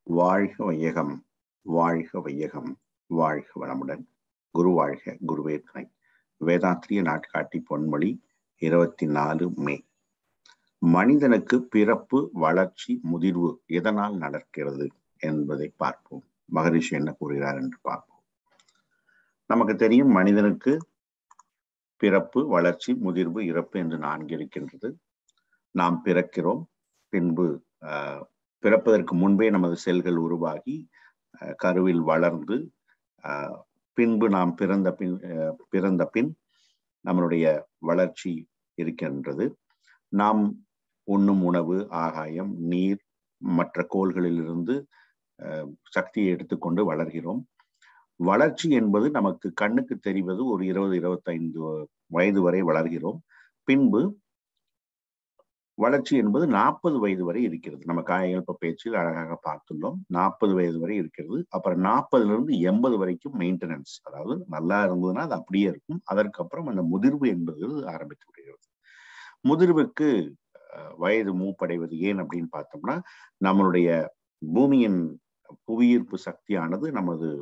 வாழ்க வையகம் வாழ்க வையகம் வாழ்க வளமுடன் குரு வாழ்க குருவே துணை வேதாத்திரிய நாட்காட்டி பொன்மொழி இருபத்தி நாலு மே மனிதனுக்கு பிறப்பு வளர்ச்சி முதிர்வு எதனால் நடக்கிறது என்பதை பார்ப்போம் மகரிஷி என்ன கூறுகிறார் என்று பார்ப்போம் நமக்கு தெரியும் மனிதனுக்கு பிறப்பு வளர்ச்சி முதிர்வு இறப்பு என்று நான்கு இருக்கின்றது நாம் பிறக்கிறோம் பின்பு ஆஹ் பிறப்பதற்கு முன்பே நமது செல்கள் உருவாகி கருவில் வளர்ந்து பின்பு நாம் பிறந்த பின் பிறந்த பின் நம்மளுடைய வளர்ச்சி இருக்கின்றது நாம் உண்ணும் உணவு ஆகாயம் நீர் மற்ற கோள்களிலிருந்து சக்தியை எடுத்துக்கொண்டு வளர்கிறோம் வளர்ச்சி என்பது நமக்கு கண்ணுக்கு தெரிவது ஒரு இருபது இருபத்தைந்து வயது வரை வளர்கிறோம் பின்பு வளர்ச்சி என்பது நாற்பது வயது வரை இருக்கிறது நம்ம காயகல்ப பேச்சில் அழகாக பார்த்துள்ளோம் நாற்பது வயது வரை இருக்கிறது அப்புறம் நாற்பதுல இருந்து எண்பது வரைக்கும் மெயின்டெனன்ஸ் அதாவது நல்லா இருந்ததுன்னா அது அப்படியே இருக்கும் அதற்கப்புறம் அந்த முதிர்வு என்பது ஆரம்பித்து விடுகிறது முதிர்வுக்கு வயது மூப்படைவது ஏன் அப்படின்னு பார்த்தோம்னா நம்மளுடைய பூமியின் புவியீர்ப்பு சக்தியானது நமது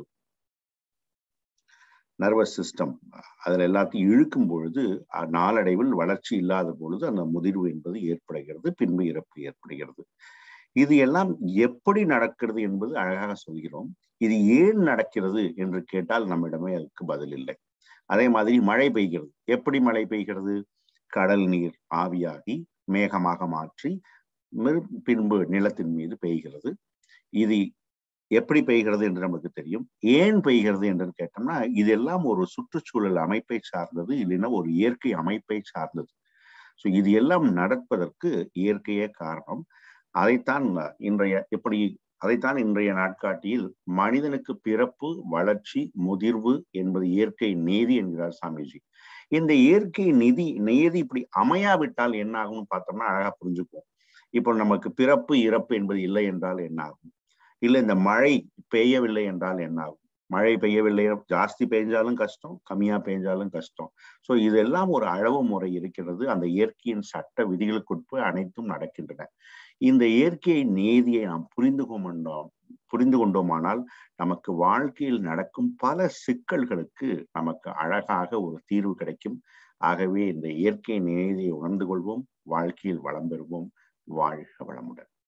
நர்வஸ் சிஸ்டம் அதில் எல்லாத்தையும் இழுக்கும் பொழுது நாளடைவில் வளர்ச்சி இல்லாத பொழுது அந்த முதிர்வு என்பது ஏற்படுகிறது பின்பு இறப்பு ஏற்படுகிறது இது எல்லாம் எப்படி நடக்கிறது என்பது அழகாக சொல்கிறோம் இது ஏன் நடக்கிறது என்று கேட்டால் நம்மிடமே அதுக்கு பதில் இல்லை அதே மாதிரி மழை பெய்கிறது எப்படி மழை பெய்கிறது கடல் நீர் ஆவியாகி மேகமாக மாற்றி பின்பு நிலத்தின் மீது பெய்கிறது இது எப்படி பெய்கிறது என்று நமக்கு தெரியும் ஏன் பெய்கிறது என்று கேட்டோம்னா இதெல்லாம் ஒரு சுற்றுச்சூழல் அமைப்பை சார்ந்தது இல்லைன்னா ஒரு இயற்கை அமைப்பை சார்ந்தது ஸோ இது எல்லாம் நடப்பதற்கு இயற்கையே காரணம் அதைத்தான் இன்றைய எப்படி அதைத்தான் இன்றைய நாட்காட்டியில் மனிதனுக்கு பிறப்பு வளர்ச்சி முதிர்வு என்பது இயற்கை நீதி என்கிறார் சாமிஜி இந்த இயற்கை நிதி நியதி இப்படி அமையாவிட்டால் என்ன ஆகும்னு பார்த்தோம்னா அழகா புரிஞ்சுக்குவோம் இப்போ நமக்கு பிறப்பு இறப்பு என்பது இல்லை என்றால் என்ன ஆகும் இல்ல இந்த மழை பெய்யவில்லை என்றால் என்ன ஆகும் மழை பெய்யவில்லை ஜாஸ்தி பெய்ஞ்சாலும் கஷ்டம் கம்மியா பெய்ஞ்சாலும் கஷ்டம் ஸோ இதெல்லாம் ஒரு அளவு முறை இருக்கிறது அந்த இயற்கையின் சட்ட விதிகளுக்குட்பு அனைத்தும் நடக்கின்றன இந்த இயற்கையை நீதியை நாம் புரிந்து கொண்டோம் புரிந்து கொண்டோமானால் நமக்கு வாழ்க்கையில் நடக்கும் பல சிக்கல்களுக்கு நமக்கு அழகாக ஒரு தீர்வு கிடைக்கும் ஆகவே இந்த இயற்கை நீதியை உணர்ந்து கொள்வோம் வாழ்க்கையில் வளம் பெறுவோம் வாழ்க வளமுடன்